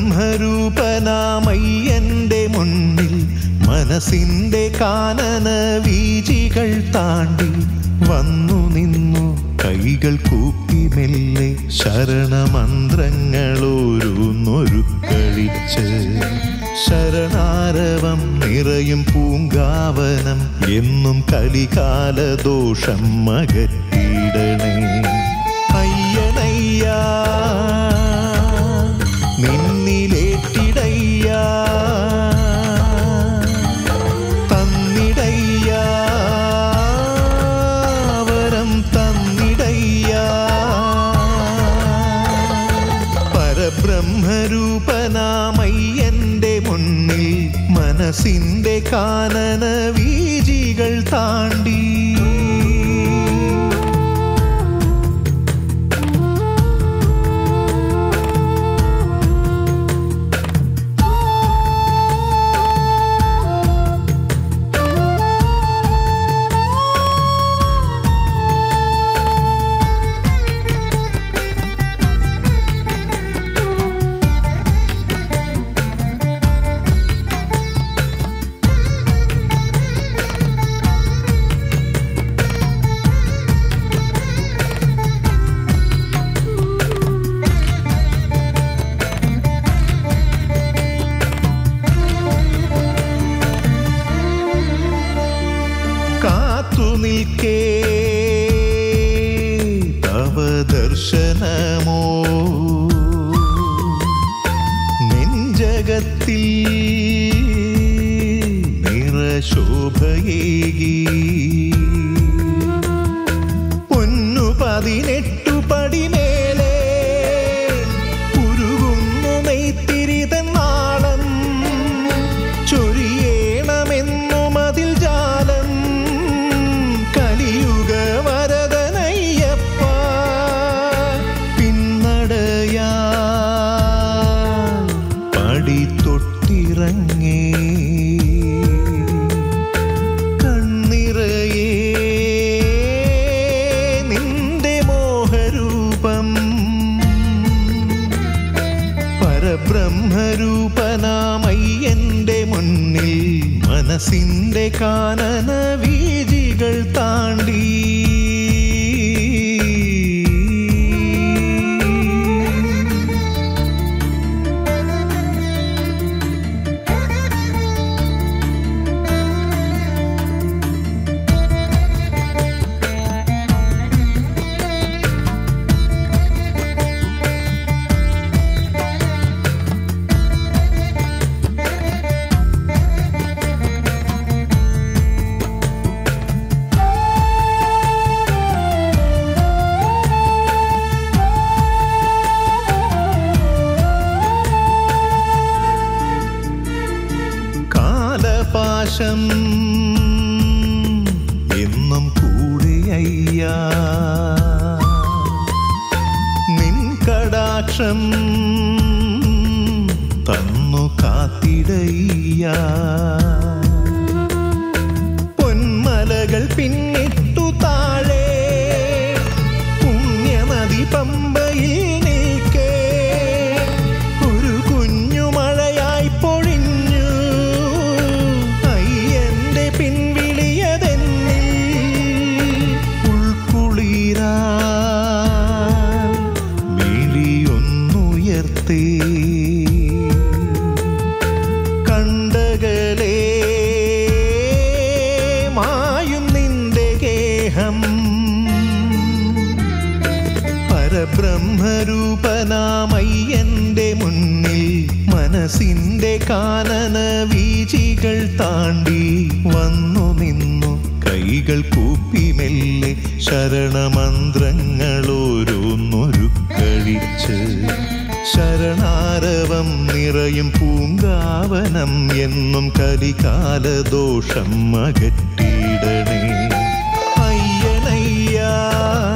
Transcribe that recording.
പരബ്രഹ്മരൂപനാമയ്യന്റെ മുന്നിൽ മനസ്സിന്റെ കാനന വീജികൾ താണ്ടി വന്നു നിന്നു കൈകൾ കൂപ്പി മെല്ലെ ശരണമന്ത്രങ്ങളോരോന്നൊരുക്കളിച്ച് ശരണാരവം നിറയും പൂങ്കാവനം എന്നും കലികാലദോഷം അകറ്റിയിടണേ അയ്യനയ്യാ നിന്നിലേറ്റിടയ്യാ തന്നിടയ്യാ വരം തന്നിടയ്യാ പരബ്രഹ്മരൂപനാമയ്യന്റെ മുന്നിൽ മനസ്സിന്റെ കാനന വീജികൾ താണ്ടി കാത്തു നിൽക്കേ തവ ദർശനമോ നെഞ്ചകത്തിൽ നിറശോഭയേകി പൊന്നു പതിനെട്ടു പടിമേലെ ഉരുകുന്നു നെയ്ത്തിരിതൻ നാളം ചൊരിയേണമെന്നും അതിൽ ജാലം കലിയുഗ വരദനയ്യപ്പ പിന്നടയാ പടി തൊട്ടിറങ്ങേ കണ്ണിറയേ നിന്റെ മോഹരൂപം പരബ്രഹ്മരൂപനാമയ്യന്റെ മുന്നിൽ മനസ്സിന്റെ കാനന വീജികൾ താണ്ടി കാലപാശം എന്നും കൂടെയ്യാ നിൻ കടാക്ഷം തന്നു കാത്തിടയ്യാ പൊന്മലകൾ പിന്നിട്ടു താഴെ പുണ്യനദി പമ്പയിൽ നിൽക്കേ ഒരു കുഞ്ഞു മഴയായി പൊഴിഞ്ഞു അയ്യന്റെ പിൻവിളിയതെന്നിൽ ഉൾക്കുളിരാ മിഴിയൊന്നുയർത്തേ കണ്ടകലേ മായും നിന്റെ ഗേഹം പരബ്രഹ്മരൂപനാമയ്യന്റെ മുന്നിൽ മനസ്സിന്റെ കാനന വീജികൾ താണ്ടി വന്നു നിന്നു കൈകൾ കൂപ്പി മെല്ലെ ശരണമന്ത്രങ്ങളോരോന്നൊരുക്കളിച്ച് ശരണാരവം നിറയും പൂങ്കാവനം എന്നും കലികാലദോഷം അകറ്റിയിടണേ അയ്യനയ്യാ